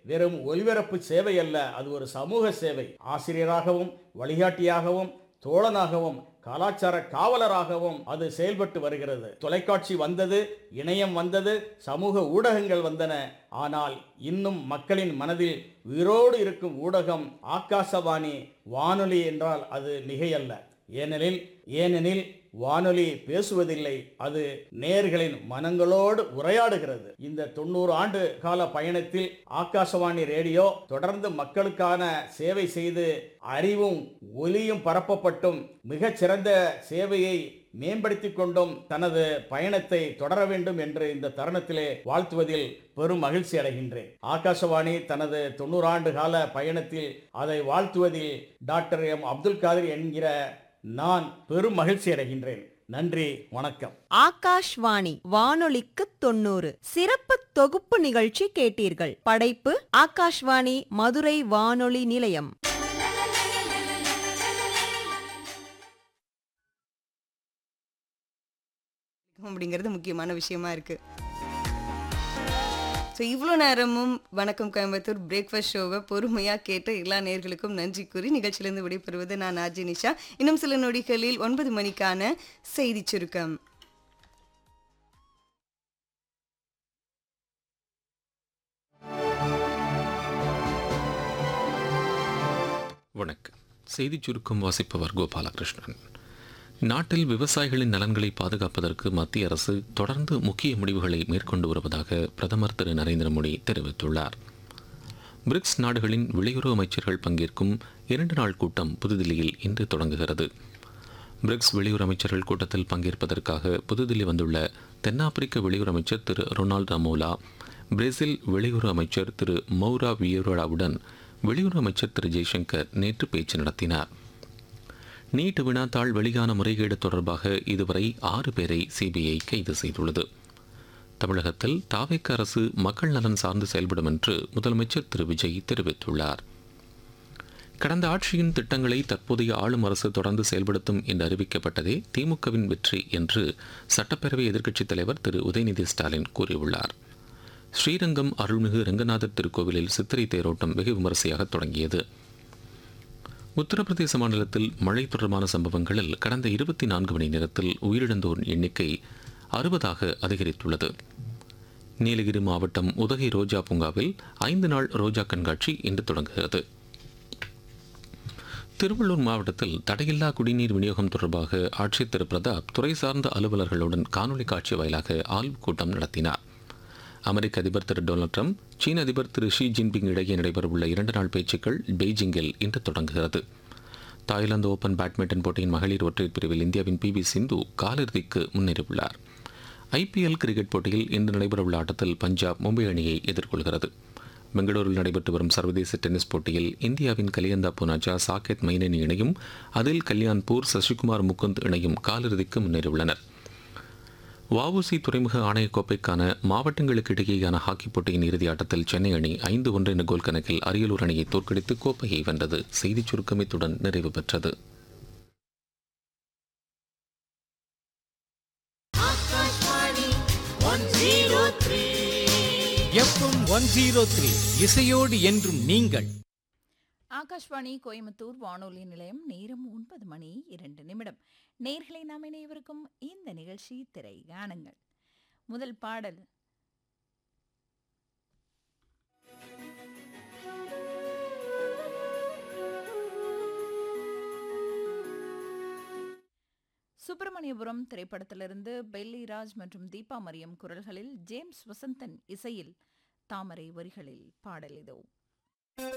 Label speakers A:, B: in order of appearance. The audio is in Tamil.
A: வெறும் ஒலிபரப்பு சேவை அல்ல அது ஒரு சமூக சேவை ஆசிரியராகவும் வழிகாட்டியாகவும் தோழனாகவும் கலாச்சார காவலராகவும் அது செயல்பட்டு வருகிறது தொலைக்காட்சி வந்தது இணையம் வந்தது சமூக ஊடகங்கள் வந்தன ஆனால் இன்னும் மக்களின் மனதில் உயிரோடு இருக்கும் ஊடகம் ஆகாசவாணி வானொலி என்றால் அது மிகையல்ல ஏனெனில் ஏனெனில் வானொலி பேசுவதில்லை அது நேர்களின் மனங்களோடு உரையாடுகிறது இந்த தொண்ணூறு ஆண்டு கால பயணத்தில் ஆகாசவாணி ரேடியோ தொடர்ந்து மக்களுக்கான சேவை செய்து அறிவும் ஒலியும் பரப்பப்பட்டும் மிகச்சிறந்த சேவையை மேம்படுத்திக் கொண்டும் தனது பயணத்தை தொடர வேண்டும் என்று இந்த தருணத்திலே வாழ்த்துவதில் பெரும் மகிழ்ச்சி அடைகின்றேன் ஆகாசவாணி தனது தொண்ணூறு ஆண்டு கால பயணத்தில் அதை வாழ்த்துவதில் டாக்டர் எம் அப்துல் காதிர் என்கிற நான் பெரும் மகிழ்ச்சி அடைகின்றேன் நன்றி வணக்கம்
B: ஆகாஷ்வாணி வானொலிக்கு தொண்ணூறு சிறப்பு தொகுப்பு நிகழ்ச்சி கேட்டீர்கள் படைப்பு ஆகாஷ்வாணி மதுரை வானொலி நிலையம்
C: அப்படிங்கிறது முக்கியமான விஷயமா இருக்கு ஸோ இவ்வளோ நேரமும் வணக்கம் கோயம்புத்தூர் பிரேக்ஃபாஸ்ட் ஷோவை பொறுமையாக கேட்ட எல்லா நேர்களுக்கும் நன்றி கூறி நிகழ்ச்சியிலிருந்து விடைபெறுவது நான் ஆர்ஜி நிஷா இன்னும் சில நொடிகளில் ஒன்பது மணிக்கான செய்தி சுருக்கம்
D: வணக்கம் செய்திச் சுருக்கம் வாசிப்பவர் கோபாலகிருஷ்ணன் நாட்டில் விவசாயிகளின் நலன்களை பாதுகாப்பதற்கு மத்திய அரசு தொடர்ந்து முக்கிய முடிவுகளை மேற்கொண்டு வருவதாக பிரதமர் திரு நரேந்திர மோடி தெரிவித்துள்ளார் பிரிக்ஸ் நாடுகளின் வெளியுறவு அமைச்சர்கள் பங்கேற்கும் இரண்டு நாள் கூட்டம் புதுதில்லியில் இன்று தொடங்குகிறது பிரிக்ஸ் வெளியுறவு அமைச்சர்கள் கூட்டத்தில் பங்கேற்பதற்காக புதுதில்லி வந்துள்ள தென்னாப்பிரிக்க வெளியுறவு அமைச்சர் திரு ரொனால்ட் அமோலா பிரேசில் வெளியுறவு அமைச்சர் திரு மௌரா வியோராவுடன் வெளியுறவு அமைச்சர் திரு ஜெய்சங்கர் நேற்று பேச்சு நடத்தினார் நீட் வினாத்தாள் வெளியான முறைகேடு தொடர்பாக இதுவரை ஆறு பேரை சிபிஐ கைது செய்துள்ளது தமிழகத்தில் தாவேக்க அரசு மக்கள் நலன் சார்ந்து செயல்படும் என்று முதலமைச்சர் திரு விஜய் தெரிவித்துள்ளார் கடந்த ஆட்சியின் திட்டங்களை தற்போதைய ஆளும் அரசு தொடர்ந்து செயல்படுத்தும் என்று அறிவிக்கப்பட்டதே திமுகவின் வெற்றி என்று சட்டப்பேரவை எதிர்க்கட்சித் தலைவர் திரு உதயநிதி ஸ்டாலின் கூறியுள்ளார் ஸ்ரீரங்கம் அருள்மிகு ரங்கநாதர் திருக்கோவிலில் சித்திரை தேரோட்டம் வெகு விமரிசையாக தொடங்கியது உத்தரப்பிரதேச மாநிலத்தில் மழை தொடர்பான சம்பவங்களில் கடந்த இருபத்தி நான்கு மணி நேரத்தில் உயிரிழந்தோர் எண்ணிக்கை அறுபதாக அதிகரித்துள்ளது நீலகிரி மாவட்டம் உதகை ரோஜா பூங்காவில் ஐந்து நாள் ரோஜா கண்காட்சி இன்று தொடங்குகிறது திருவள்ளூர் மாவட்டத்தில் தடையில்லா குடிநீர் விநியோகம் தொடர்பாக ஆட்சியர் திரு பிரதாப் துறை சார்ந்த அலுவலர்களுடன் காணொலி காட்சி வாயிலாக ஆய்வுக் கூட்டம் நடத்தினார் அமெரிக்க அதிபர் திரு டொனால்ட் ட்ரம்ப் சீன அதிபர் திரு ஷி ஜின்பிங் இடையே நடைபெறவுள்ள இரண்டு நாள் பேச்சுக்கள் பெய்ஜிங்கில் இன்று தொடங்குகிறது தாய்லாந்து ஓபன் பேட்மிண்டன் போட்டியின் மகளிர் ஒற்றையர் பிரிவில் இந்தியாவின் பி வி சிந்து காலிறுதிக்கு முன்னேறியுள்ளார் ஐபிஎல் கிரிக்கெட் போட்டியில் இன்று நடைபெறவுள்ள ஆட்டத்தில் பஞ்சாப் மும்பை அணியை எதிர்கொள்கிறது பெங்களூரில் நடைபெற்று வரும் சர்வதேச டென்னிஸ் போட்டியில் இந்தியாவின் கலியந்தா புனாஜா சாகேத் மைனனி இணையும் அதில் கல்யாண்பூர் சசிகுமார் முகுந்த் இணையும் காலிறுதிக்கு முன்னேறியுள்ளனர் வஉசி துறைமுக ஆணையக் கோப்பைக்கான மாவட்டங்களுக்கு இடையேயான ஹாக்கி போட்டியின் இறுதி ஆட்டத்தில் சென்னை அணி ஐந்து ஒன்று என்ற கோல் கணக்கில் அரியலூர் அணியை தோற்கடித்து கோப்பையை வென்றது செய்திச் சுருக்கமித்துடன் நிறைவு பெற்றது
E: எஃப்எம் ஒன் ஜீரோ த்ரீ இசையோடு என்றும் நீங்கள்
F: ஆகாஷ்வாணி கோயம்புத்தூர் வானொலி நிலையம் நேரம் ஒன்பது மணி இரண்டு நிமிடம் நேர்களை நாம் இணையவிருக்கும் இந்த நிகழ்ச்சி திரை காணுங்கள் முதல் பாடல் சுப்பிரமணியபுரம் திரைப்படத்திலிருந்து பெல்லி ராஜ் மற்றும் தீபா மரியம் குரல்களில் ஜேம்ஸ் வசந்தன் இசையில் தாமரை வரிகளில் பாடல் இதோ